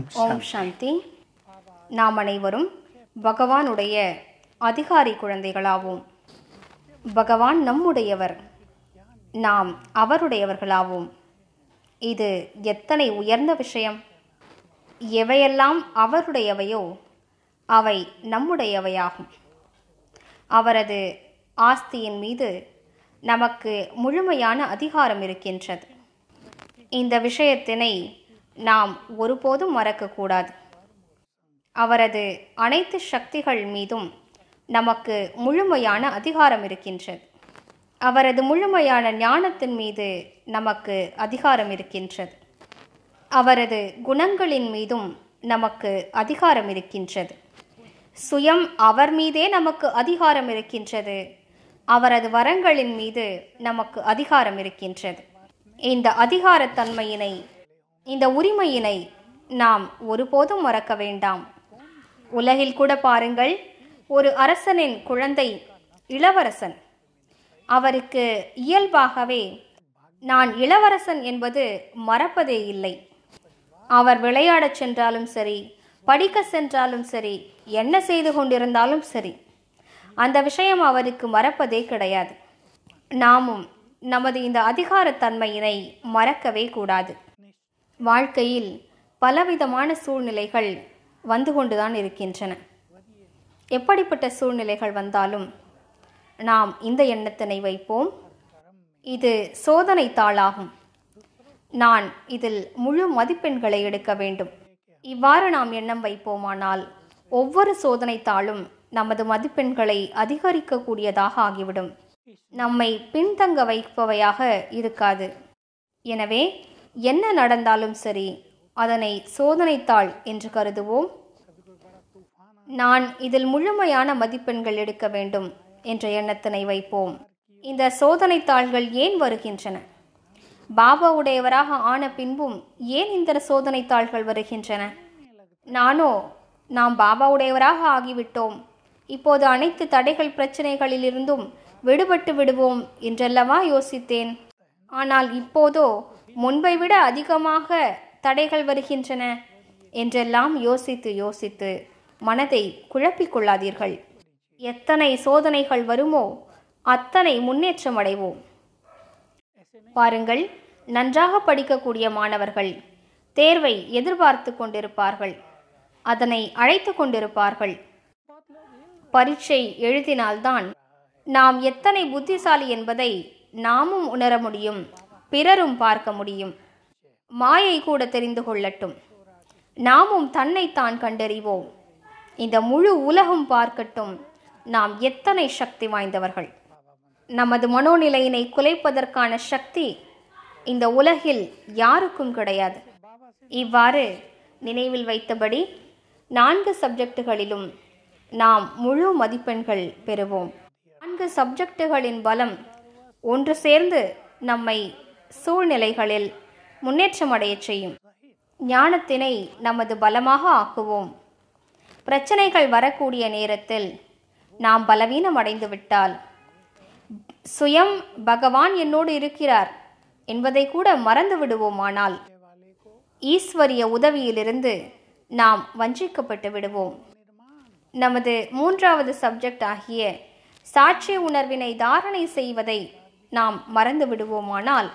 ஓம் சாந்தி நாம் அனைவரும் பகவானுடைய அதிகாரி குழந்தைகளாவோம் பகவான் நம்முடையவர் நாம் அவருடையவர்களாவோம் இது எத்தனை உயர்ந்த விஷயம் எவையெல்லாம் அவருடையவையோ அவை நம்முடையவையாகும் அவரது ஆஸ்தியின் மீது நமக்கு முழுமையான அதிகாரம் இருக்கின்றது இந்த விஷயத்தினை நாம் ஒருபோதும் மறக்கக்கூடாது அவரது அனைத்து சக்திகள் மீதும் நமக்கு முழுமையான அதிகாரம் இருக்கின்றது அவரது முழுமையான ஞானத்தின் மீது நமக்கு அதிகாரம் இருக்கின்றது அவரது குணங்களின் மீதும் நமக்கு அதிகாரம் இருக்கின்றது சுயம் அவர் மீதே நமக்கு அதிகாரம் இருக்கின்றது அவரது வரங்களின் மீது நமக்கு அதிகாரம் இருக்கின்றது இந்த அதிகாரத்தன்மையினை இந்த உரிமையினை நாம் ஒருபோதும் மறக்க வேண்டாம் உலகில் கூட பாருங்கள் ஒரு அரசனின் குழந்தை இளவரசன் அவருக்கு இயல்பாகவே நான் இளவரசன் என்பது மறப்பதே இல்லை அவர் விளையாடச் சென்றாலும் சரி படிக்க சென்றாலும் சரி என்ன செய்து கொண்டிருந்தாலும் சரி அந்த விஷயம் அவருக்கு மறப்பதே கிடையாது நாமும் நமது இந்த அதிகாரத்தன்மையினை மறக்கவே கூடாது வாழ்க்கையில் பலவிதமான சூழ்நிலைகள் வந்து கொண்டுதான் இருக்கின்றன எப்படிப்பட்ட சூழ்நிலைகள் வந்தாலும் நாம் இந்த எண்ணத்தினை வைப்போம் இது சோதனை தாளாகும் நான் இதில் முழு மதிப்பெண்களை எடுக்க வேண்டும் இவ்வாறு நாம் எண்ணம் வைப்போமானால் ஒவ்வொரு சோதனை தாளும் நமது மதிப்பெண்களை அதிகரிக்கக்கூடியதாக ஆகிவிடும் நம்மை பின்தங்க வைப்பவையாக இருக்காது எனவே என்ன நடந்தாலும் சரி அதனை சோதனைத்தாள் என்று கருதுவோம் நான் இதில் முழுமையான மதிப்பெண்கள் எடுக்க வேண்டும் என்ற எண்ணத்தினை வைப்போம் இந்த சோதனைத்தாள்கள் ஏன் வருகின்றன பாபா உடையவராக ஆன பின்பும் ஏன் இந்த சோதனைத்தாள்கள் வருகின்றன நானோ நாம் பாபா உடையவராக ஆகிவிட்டோம் இப்போது அனைத்து தடைகள் பிரச்சனைகளிலிருந்தும் விடுபட்டு விடுவோம் என்றல்லவா யோசித்தேன் ஆனால் இப்போதோ முன்பை விட அதிகமாக தடைகள் வருகின்றன என்றெல்லாம் யோசித்து யோசித்து மனதை குழப்பிக் கொள்ளாதீர்கள் எத்தனை சோதனைகள் வருமோ அத்தனை முன்னேற்றம் அடைவோம் பாருங்கள் நன்றாக படிக்கக்கூடிய மாணவர்கள் தேர்வை எதிர்பார்த்து கொண்டிருப்பார்கள் அதனை அழைத்து கொண்டிருப்பார்கள் பரீட்சை எழுதினால்தான் நாம் எத்தனை புத்திசாலி என்பதை நாமும் உணர முடியும் பிறரும் பார்க்க முடியும் மாயை கூட தெரிந்து கொள்ளட்டும் நாமும் தன்னைத்தான் கண்டறிவோம் இந்த முழு உலகம் பார்க்கட்டும் நாம் எத்தனை சக்தி வாய்ந்தவர்கள் நமது மனோநிலையினை குலைப்பதற்கான சக்தி இந்த உலகில் யாருக்கும் கிடையாது இவ்வாறு நினைவில் வைத்தபடி நான்கு சப்ஜெக்டுகளிலும் நாம் முழு மதிப்பெண்கள் பெறுவோம் நான்கு சப்ஜெக்டுகளின் பலம் ஒன்று சேர்ந்து நம்மை சூழ்நிலைகளில் முன்னேற்றமடையச் செய்யும் ஞானத்தினை நமது பலமாக ஆக்குவோம் பிரச்சனைகள் வரக்கூடிய நேரத்தில் நாம் பலவீனம் அடைந்து விட்டால் சுயம் பகவான் என்னோடு இருக்கிறார் என்பதை கூட மறந்து விடுவோமானால் ஈஸ்வரிய உதவியிலிருந்து நாம் வஞ்சிக்கப்பட்டு விடுவோம் நமது மூன்றாவது சப்ஜெக்ட் ஆகிய சாட்சி உணர்வினை தாரணை செய்வதை நாம் மறந்து விடுவோமானால்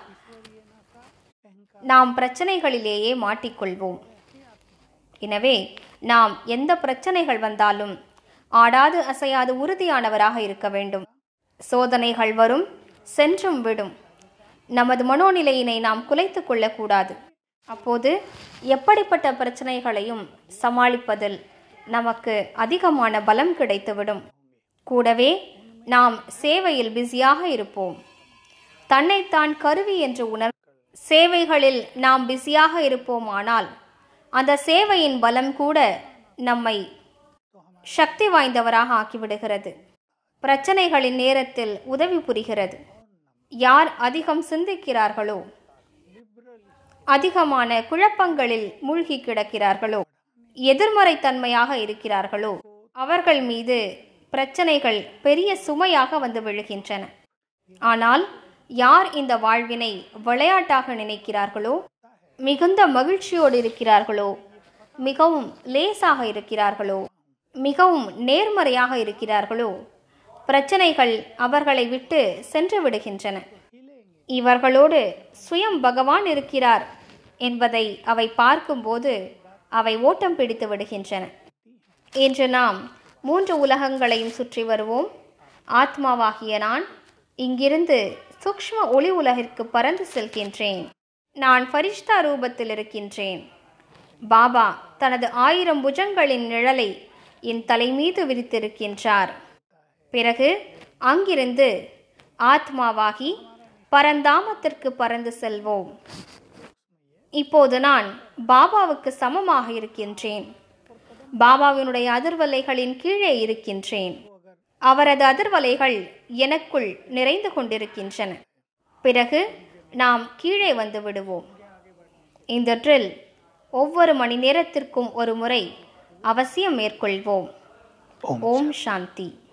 நாம் பிரச்சனைகளிலேயே மாட்டிக்கொள்வோம் எனவே நாம் எந்த பிரச்சனைகள் வந்தாலும் ஆடாது அசையாது உறுதியானவராக இருக்க வேண்டும் சோதனைகள் வரும் சென்றும் விடும் நமது மனோநிலையினை நாம் குலைத்து கொள்ளக்கூடாது அப்போது எப்படிப்பட்ட பிரச்சனைகளையும் சமாளிப்பதில் நமக்கு அதிகமான பலம் கிடைத்துவிடும் கூடவே நாம் சேவையில் பிஸியாக இருப்போம் தன்னைத்தான் கருவி என்று உணர் சேவைகளில் நாம் பிஸியாக இருப்போமானால் அந்த சேவையின் பலம் கூட நம்மை சக்தி வாய்ந்தவராக ஆக்கிவிடுகிறது பிரச்சனைகளின் நேரத்தில் உதவி புரிகிறது யார் அதிகம் சிந்திக்கிறார்களோ அதிகமான குழப்பங்களில் மூழ்கி கிடக்கிறார்களோ எதிர்மறைத்தன்மையாக இருக்கிறார்களோ அவர்கள் மீது பிரச்சனைகள் பெரிய சுமையாக வந்து விழுகின்றன ஆனால் யார் இந்த வாழ்வினை விளையாட்டாக நினைக்கிறார்களோ மிகுந்த மகிழ்ச்சியோடு இருக்கிறார்களோ மிகவும் லேசாக இருக்கிறார்களோ மிகவும் நேர்மறையாக இருக்கிறார்களோ பிரச்சனைகள் அவர்களை விட்டு சென்று விடுகின்றன இவர்களோடு சுயம் பகவான் இருக்கிறார் என்பதை அவை பார்க்கும்போது அவை ஓட்டம் பிடித்து விடுகின்றன இன்று நாம் மூன்று உலகங்களையும் சுற்றி வருவோம் ஆத்மாவாகிய நான் இங்கிருந்து சூக்ஷ்ம ஒளி உலகிற்கு பறந்து செல்கின்றேன் நான் ஃபரிஷ்தா ரூபத்தில் இருக்கின்றேன் பாபா தனது ஆயிரம் புஜங்களின் நிழலை என் தலை மீது விரித்திருக்கின்றார் பிறகு அங்கிருந்து ஆத்மாவாகி பரந்தாமத்திற்கு பறந்து செல்வோம் இப்போது நான் பாபாவுக்கு சமமாக இருக்கின்றேன் பாபாவினுடைய அதிர்வலைகளின் கீழே இருக்கின்றேன் அவரது அதிர்வலைகள் எனக்குள் நிறைந்து கொண்டிருக்கின்றன பிறகு நாம் கீழே வந்து விடுவோம் இந்த ட்ரில் ஒவ்வொரு மணி நேரத்திற்கும் ஒரு முறை அவசியம் மேற்கொள்வோம் ஓம் ஓம் சாந்தி